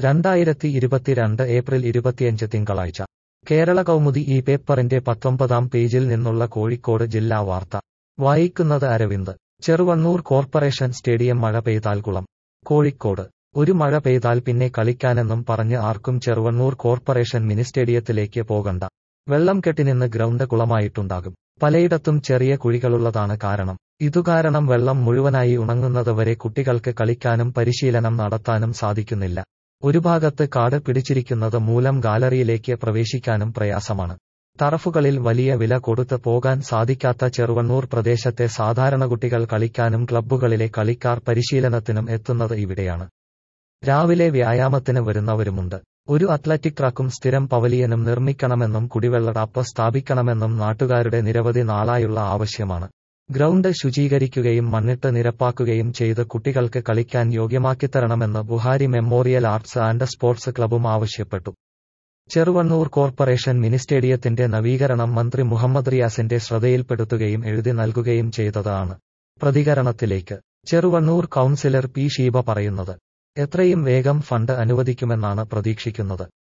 രണ്ടായിരത്തി ഇരുപത്തിരണ്ട് ഏപ്രിൽ ഇരുപത്തിയഞ്ച് തിങ്കളാഴ്ച കേരള കൗമുദി ഈ പേപ്പറിന്റെ പത്തൊമ്പതാം പേജിൽ നിന്നുള്ള കോഴിക്കോട് ജില്ലാ വാർത്ത വായിക്കുന്നത് അരവിന്ദ് ചെറുവണ്ണൂർ കോർപ്പറേഷൻ സ്റ്റേഡിയം മഴ പെയ്താൽ കുളം കോഴിക്കോട് ഒരു മഴ പെയ്താൽ പിന്നെ കളിക്കാനെന്നും പറഞ്ഞ് ആർക്കും ചെറുവണ്ണൂർ കോർപ്പറേഷൻ മിനി സ്റ്റേഡിയത്തിലേക്ക് പോകണ്ട വെള്ളം കെട്ടിനിന്ന് ഗ്രൗണ്ട് കുളമായിട്ടുണ്ടാകും പലയിടത്തും ചെറിയ കുഴികളുള്ളതാണ് കാരണം ഇതുകാരണം വെള്ളം മുഴുവനായി ഉണങ്ങുന്നതുവരെ കുട്ടികൾക്ക് കളിക്കാനും പരിശീലനം നടത്താനും സാധിക്കുന്നില്ല ഒരു ഭാഗത്ത് കാട് പിടിച്ചിരിക്കുന്നത് മൂലം ഗാലറിയിലേക്ക് പ്രവേശിക്കാനും പ്രയാസമാണ് ടറഫുകളിൽ വലിയ വില കൊടുത്ത് പോകാൻ സാധിക്കാത്ത ചെറുവണ്ണൂർ പ്രദേശത്തെ സാധാരണ കുട്ടികൾ കളിക്കാനും ക്ലബ്ബുകളിലെ കളിക്കാർ പരിശീലനത്തിനും എത്തുന്നത് ഇവിടെയാണ് രാവിലെ വ്യായാമത്തിന് വരുന്നവരുമുണ്ട് ഒരു അത്ലറ്റിക് ട്രാക്കും സ്ഥിരം പവലിയനും നിർമ്മിക്കണമെന്നും കുടിവെള്ള ടാപ്പ് സ്ഥാപിക്കണമെന്നും നാട്ടുകാരുടെ നിരവധി നാളായുള്ള ആവശ്യമാണ് ഗ്രൗണ്ട് ശുചീകരിക്കുകയും മണ്ണിട്ട് നിരപ്പാക്കുകയും ചെയ്ത് കുട്ടികൾക്ക് കളിക്കാൻ യോഗ്യമാക്കിത്തരണമെന്ന് Buhari memorial arts and sports ക്ലബും ആവശ്യപ്പെട്ടു ചെറുവണ്ണൂർ കോർപ്പറേഷൻ മിനി സ്റ്റേഡിയത്തിന്റെ നവീകരണം മന്ത്രി മുഹമ്മദ് റിയാസിന്റെ ശ്രദ്ധയിൽപ്പെടുത്തുകയും എഴുതി നൽകുകയും ചെയ്തതാണ് പ്രതികരണത്തിലേക്ക് ചെറുവണ്ണൂർ കൌൺസിലർ പി ഷീബ പറയുന്നത് എത്രയും വേഗം ഫണ്ട് അനുവദിക്കുമെന്നാണ് പ്രതീക്ഷിക്കുന്നത്